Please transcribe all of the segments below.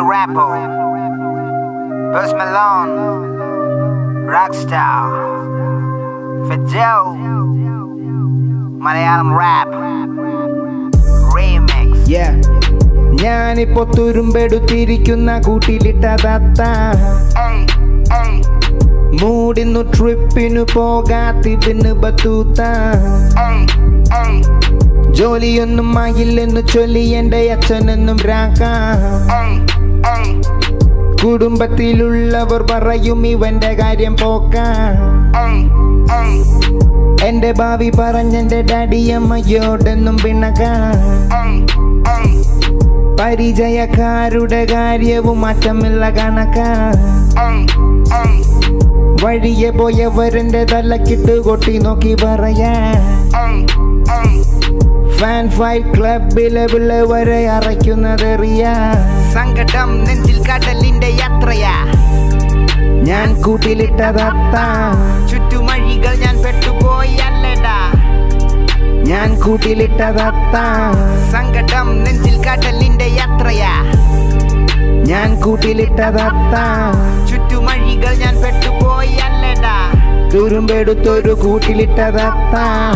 rapper. Post Malone. Rockstar. Fidel. Malayalam rap. Remix. Yeah. ഞാനിപ്പോ തുരുമ്പെടുത്തിരിക്കുന്ന കൂട്ടിലിട്ട തത്ത Hey, hey, മൂടിന്നു ട്രിപ്പിനു പോകാത്തിതിന് ബത്തൂത്ത hey, hey, ജോലിയൊന്നും ആയില്ലെന്നു ചൊല്ലി എന്റെ അച്ഛനെന്നും രാക്ക hey, hey, കുടുംബത്തിലുള്ളവർ പറയും ഇവന്റെ കാര്യം പോക്ക hey, hey, എന്റെ ഭാവി പറഞ്ഞെന്റെ ഡാഡിയമ്മയോടെന്നും പിണക്ക hey, hey, പരിചയക്കാരുടെ കാര്യവും മാറ്റമില്ല കണക്ക hey, hey, വഴിയെ പോയവരെന്റെ തലക്കിട്ട് കൊട്ടി നോക്കി പറയാ hey, hey. ഫാൻ ഫൈറ്റ് ക്ലബിലെ പിള്ളവരെ അറയ്ക്കുന്നതെറിയ സങ്കടം നെഞ്ചിൽ കടലിന്റെ യാത്രയാ ഞാൻ കൂട്ടിലിട്ട തത്ത ചുറ്റുമഴികൾ ഞാൻ പെട്ടുപോയല്ലടാ ഞാൻ കൂട്ടിലിട്ട തത്ത സങ്കടം നെഞ്ചിൽ കടലിന്റെ യാത്രയാ ഞാൻ കൂട്ടിലിട്ട തത്ത ചുറ്റുമഴികൾ ഞാൻ പെട്ടുപോയല്ലടാ തുരുമ്പെടുത്തൊരു കൂട്ടിലിട്ട തത്ത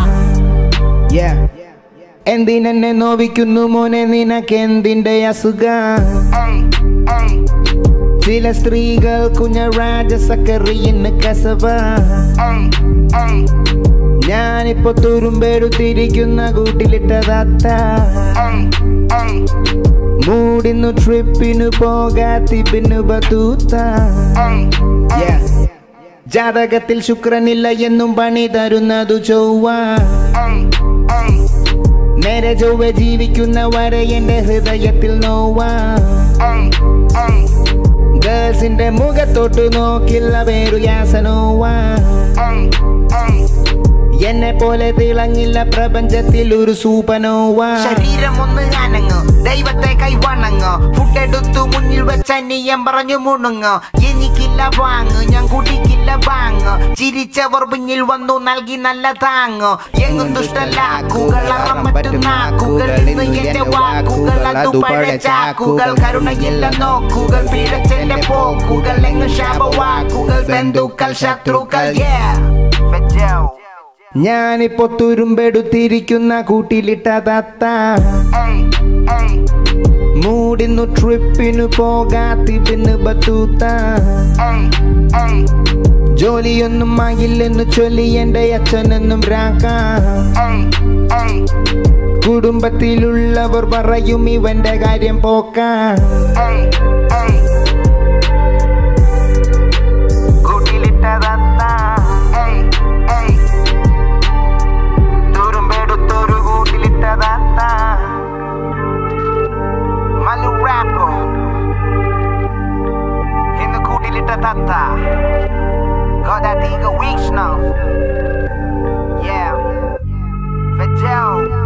Yeah. എന്തിനെന്നെ നോവിക്കുന്നു മോനെ നിനക്കെന്തിന്റെ അസുഖ Hey, hey, ചില സ്ത്രീകൾ കുഞ്ഞ രാജസക്കറിയിന്ന് കസവ hey, hey, ഞാനിപ്പോ തുരുമ്പെടുത്തിരിക്കുന്ന കൂട്ടിലിട്ട തത്ത hey, hey, മൂടിന്നു ട്രിപ്പിനു പോകാത്തിപ്പിനു ബത്തൂത്ത hey, Yeah. ജാതകത്തിൽ ശുക്രനില്ല എന്നും പണി തരുന്നതു ചൊവ്വ hey, hey, നേരെ ചൊവ്വ ജീവിക്കുന്നവരെ എന്റെ ഹൃദയത്തിൽ നോവ hey, hey, ഗേൾസിന്റെ മുഖത്തോട്ട് നോക്കില്ല പേരു യാസനോവ hey, hey. എന്നെ പോലെ തിളങ്ങില്ല പ്രപഞ്ചത്തിൽ ഒരു സൂപ്പനോവ ശരീരം ഒന്ന് അനങ്ങ് ദൈവത്തെ കൈവണങ്ങ് ഫുഡ് എടുത്തു മുന്നിൽ വെച്ച നീയം പറഞ്ഞു മുണുങ്ങ് എനിക്കില്ല വാങ്ങ് ഞാൻ കുടിക്കില്ല വാങ്ങ് ചിരിച്ചവർ പിന്നിൽ വന്നു നൽകി നല്ല താങ്ങ് എങ്ങും ദുഷ്ടലാക്കുകൾ അറമറ്റു നാക്കുകൾ ഇന്ന് എന്റെ വാക്കുകൾ അതു പഴച്ചാക്കുകൾ കരുണയില്ല നോക്കുകൾ പിഴച്ചെന്റെ പോക്കുകൾ എങ്ങ് ശാപവാക്കുകൾ ബന്ധുക്കൾ ശത്രുക്കൾ yeah. Fidel. ഞാനിപ്പോ തുരുമ്പെടുത്തിരിക്കുന്ന കൂട്ടിലിട്ട തത്ത Hey, hey, മൂടിന്നു ട്രിപ്പിനു പോകാത്തിപ്പിന് ബത്തൂത്ത hey, hey, ജോലിയൊന്നും ആയില്ലെന്നു ചൊല്ലി എന്റെ അച്ഛനെന്നും രാക്ക hey, hey, കുടുംബത്തിലുള്ളവർ പറയും ഇവന്റെ കാര്യം പോക്ക hey, hey. കൂട്ടിലിട്ടതത്ത hey, hey. തുരുമ്പെടുത്തൊരു കൂട്ടിലിട്ടതത്ത മലു റാപ്പോ ഇന്ന് കൂട്ടിലിട്ട തത്ത ഗോദാധിക വീക്ഷണം Yeah. Fidel.